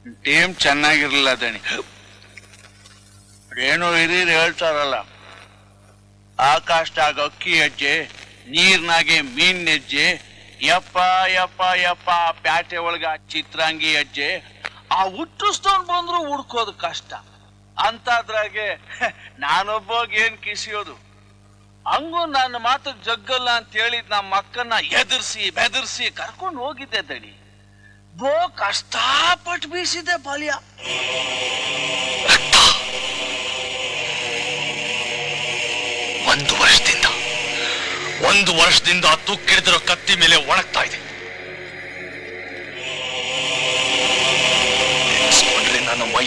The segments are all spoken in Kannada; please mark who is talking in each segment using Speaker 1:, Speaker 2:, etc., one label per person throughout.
Speaker 1: ಟೀಮ್ ಚೆನ್ನಾಗಿರ್ಲಿಲ್ಲ ದಣಿ ಏನೋ ಹಿರಿಯರು ಹೇಳ್ತಾರಲ್ಲ ಆಕಾಶದಾಗ ಅಕ್ಕಿ ಹೆಜ್ಜೆ ನೀರ್ನಾಗೆ ಮೀನ್ ಹೆಜ್ಜೆ ಯಪ್ಪ ಯಪ್ಪ ಯಪ್ಪ ಆ ಪ್ಯಾಟೆ ಒಳಗ ಆ ಚಿತ್ರಾಂಗಿ ಹೆಜ್ಜೆ ಆ ಹುಟ್ಟಿಸ್ತೋನ್ ಬಂದ್ರು ಹುಡ್ಕೋದು ಕಷ್ಟ ಅಂತಾದ್ರಾಗೆ ನಾನೊಬ್ಬಾಗ ಏನ್ ಕಿಸಿಯೋದು ಹಂಗೂ ನನ್ನ ಮಾತಕ್ ಜಗ್ಗಲ್ಲ ಅಂತ ಹೇಳಿದ್ ನಮ್ಮ ಅಕ್ಕನ್ನ ಎದುರಿಸಿ ಬೆದರ್ಸಿ ಕರ್ಕೊಂಡು ಹೋಗಿದ್ದೆ ದಣಿ ಬೋ ಕಷ್ಟಪಟ್ಟು ಬೀಸಿದೆ ಬಾಲ್ಯ
Speaker 2: ಒಂದು ವರ್ಷದಿಂದ ಒಂದು ವರ್ಷದಿಂದ ತುಕ್ಕಿಡಿದಿರೋ ಕತ್ತಿ ಮೇಲೆ ಒಣಗ್ತಾ ಇದೆ ನೆನೆಸ್ಕೊಂಡ್ರೆ ನನ್ನ ಮೈ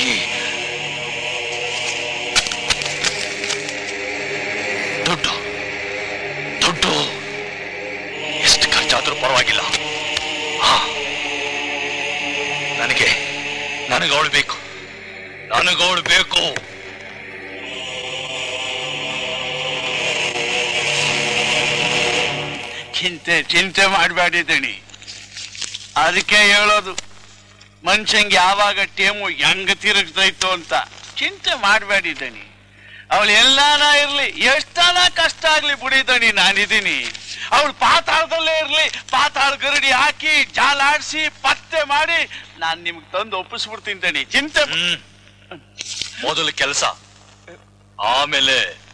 Speaker 2: ದುಡ್ಡು ದುಡ್ಡು ಎಷ್ಟು ಖರ್ಚಾದ್ರೂ ಪರವಾಗಿಲ್ಲ ಹಾ ನನಗೆ ನನಗೆ ಅವಳು ಬೇಕು ನನಗವಳು ಬೇಕು
Speaker 1: ಚಿಂತೆ ಚಿಂತೆ ಮಾಡಬೇಡಿ ದಣಿ ಅದಕ್ಕೆ ಹೇಳೋದು ಮನುಷ್ಯಂಗೆ ಯಾವಾಗ ಟೇಮು ಹೆಂಗ ತಿರುಗ್ತೈತೋ ಅಂತ ಚಿಂತೆ ಮಾಡಬೇಡಿ ದಣಿ ಅವಳು ಎಲ್ಲಾನ ಇರ್ಲಿ ಎಷ್ಟಾನ ಕಷ್ಟ ಆಗ್ಲಿ ಬಿಡಿ ದಣಿ ನಾನಿದ್ದೀನಿ ಅವಳು ಪಾತಾಳದಲ್ಲೇ ಇರ್ಲಿ ಪಾತಾಳ ಗರಡಿ ಹಾಕಿ ಜಾಲಾಡ್ಸಿ ಪತ್ತೆ ಮಾಡಿ ನಾನ್ ನಿಮ್ಗೆ ತಂದು ಒಪ್ಪಿಸ್ಬಿಡ್ತೀನಿ ದಣಿ ಚಿಂತೆ
Speaker 2: ಹ್ಮ್ ಮೊದಲು ಕೆಲಸ ಆಮೇಲೆ